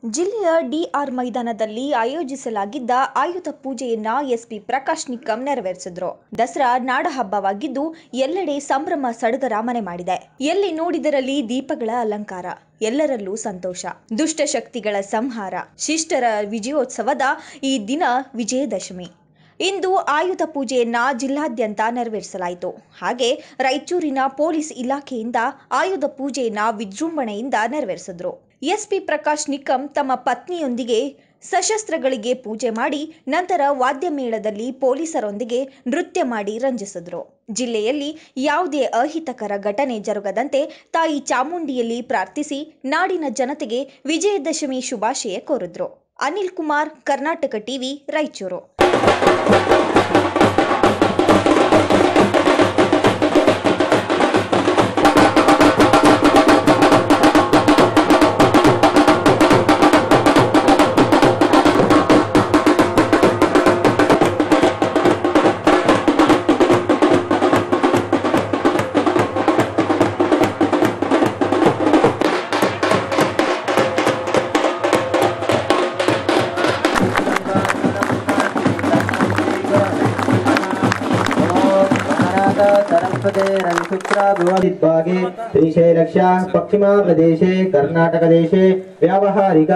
ಜಿಲ್ಲೆಯ ಡಿಆರ್ ಮೈದಾನದಲ್ಲಿ ಆಯೋಜಿಸಲಾಗಿದ್ದ ಆಯುಧ ಪೂಜೆಯನ್ನ ಎಸ್ಪಿ ಪ್ರಕಾಶ್ ನಿಕ್ಕಂ ನೆರವೇರಿಸಿದ್ರು ದಸರಾ ನಾಡಹಬ್ಬವಾಗಿದ್ದು ಎಲ್ಲೆಡೆ ಸಂಭ್ರಮ ಸಡಗರ ಮನೆ ಮಾಡಿದೆ ಎಲ್ಲಿ ನೋಡಿದರಲ್ಲಿ ದೀಪಗಳ ಅಲಂಕಾರ ಎಲ್ಲರಲ್ಲೂ ಸಂತೋಷ ದುಷ್ಟಶಕ್ತಿಗಳ ಸಂಹಾರ ಶಿಷ್ಟರ ವಿಜಯೋತ್ಸವದ ಈ ದಿನ ವಿಜಯದಶಮಿ ಇಂದು ಆಯುಧ ಪೂಜೆಯನ್ನ ಜಿಲ್ಲಾದ್ಯಂತ ನೆರವೇರಿಸಲಾಯಿತು ಹಾಗೆ ರಾಯಚೂರಿನ ಪೊಲೀಸ್ ಇಲಾಖೆಯಿಂದ ಆಯುಧ ಪೂಜೆಯನ್ನ ವಿಜೃಂಭಣೆಯಿಂದ ನೆರವೇರಿಸಿದ್ರು ಎಸ್ಪಿ ಪ್ರಕಾಶ್ ನಿಕ್ಕಂ ತಮ್ಮ ಪತ್ನಿಯೊಂದಿಗೆ ಸಶಸ್ತ್ರಗಳಿಗೆ ಪೂಜೆ ಮಾಡಿ ನಂತರ ವಾದ್ಯ ಮೇಳದಲ್ಲಿ ಪೊಲೀಸರೊಂದಿಗೆ ನೃತ್ಯ ಮಾಡಿ ರಂಜಿಸಿದ್ರು ಜಿಲ್ಲೆಯಲ್ಲಿ ಯಾವುದೇ ಅಹಿತಕರ ಘಟನೆ ಜರುಗದಂತೆ ತಾಯಿ ಚಾಮುಂಡಿಯಲ್ಲಿ ಪ್ರಾರ್ಥಿಸಿ ನಾಡಿನ ಜನತೆಗೆ ವಿಜಯದಶಮಿ ಶುಭಾಶಯ ಕೋರಿದ್ರು ಅನಿಲ್ ಕುಮಾರ್ ಕರ್ನಾಟಕ ಟಿವಿ ರಾಯಚೂರು सरस्वते रणसुत्रा भुवदिद्भागे श्रीशैलक्ष पश्चिमप्रदेशे कर्णाटकदेशे व्यावहारिक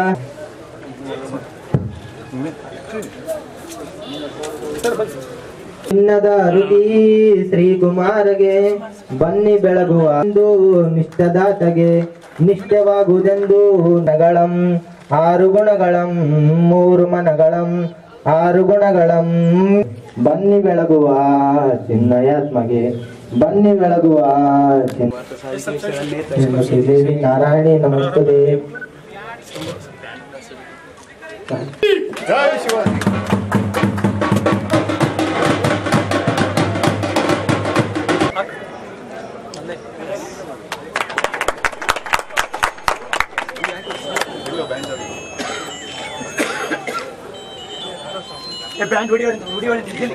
ಚಿನ್ನದ ಅರುತಿ ಶ್ರೀಕುಮಾರಗೆ ಬನ್ನಿ ಬೆಳಗುವ ಒಂದು ನಿಷ್ಠದಾತಗೆ ನಿಷ್ಠವಾಗುವುದೆಂದು ನಗಳಂ ಆರು ಗುಣಗಳಂ ಮೂರು ಮನಗಳಂ ಆರು ಗುಣಗಳಂ ಬನ್ನಿ ಬೆಳಗುವ ಚಿನ್ನಯಾತ್ಮಗೆ ಬನ್ನಿ ಬೆಳಗುವ ಚಿನ್ನ ದೇವಿ ನಾರಾಯಣಿ ನಮಸ್ತದೆ ಬ್ಯಾಂಡ್ ಹೊಡಿ ಹೊಡಿ ಹೊಡಿ ತಿಂತೀನಿ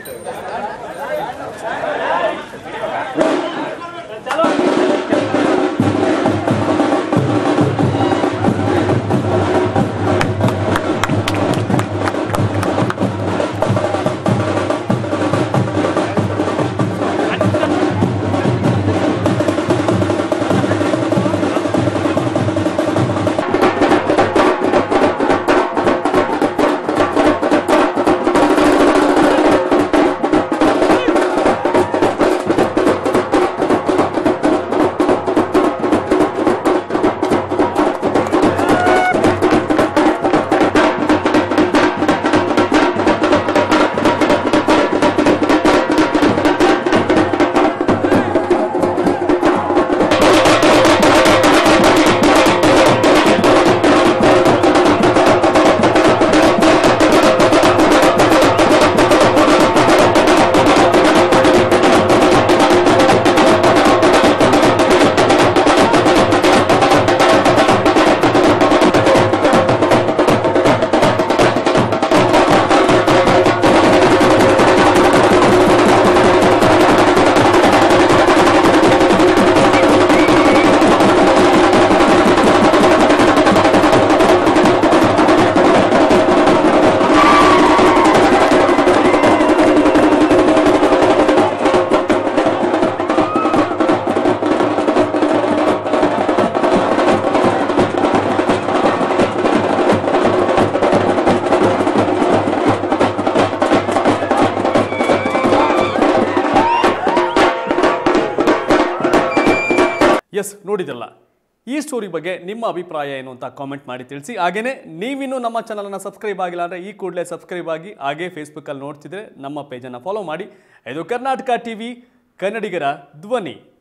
ಎಸ್ ನೋಡಿದಲ್ಲ ಈ ಸ್ಟೋರಿ ಬಗ್ಗೆ ನಿಮ್ಮ ಅಭಿಪ್ರಾಯ ಏನು ಅಂತ ಕಾಮೆಂಟ್ ಮಾಡಿ ತಿಳಿಸಿ ಹಾಗೇನೇ ನೀವಿನ್ನೂ ನಮ್ಮ ಚಾನಲನ್ನು ಸಬ್ಸ್ಕ್ರೈಬ್ ಆಗಿಲ್ಲ ಅಂದರೆ ಈ ಕೂಡಲೇ ಸಬ್ಸ್ಕ್ರೈಬ್ ಆಗಿ ಹಾಗೇ ಫೇಸ್ಬುಕ್ಕಲ್ಲಿ ನೋಡ್ತಿದ್ರೆ ನಮ್ಮ ಪೇಜನ್ನು ಫಾಲೋ ಮಾಡಿ ಇದು ಕರ್ನಾಟಕ ಟಿ ವಿ ಕನ್ನಡಿಗರ ಧ್ವನಿ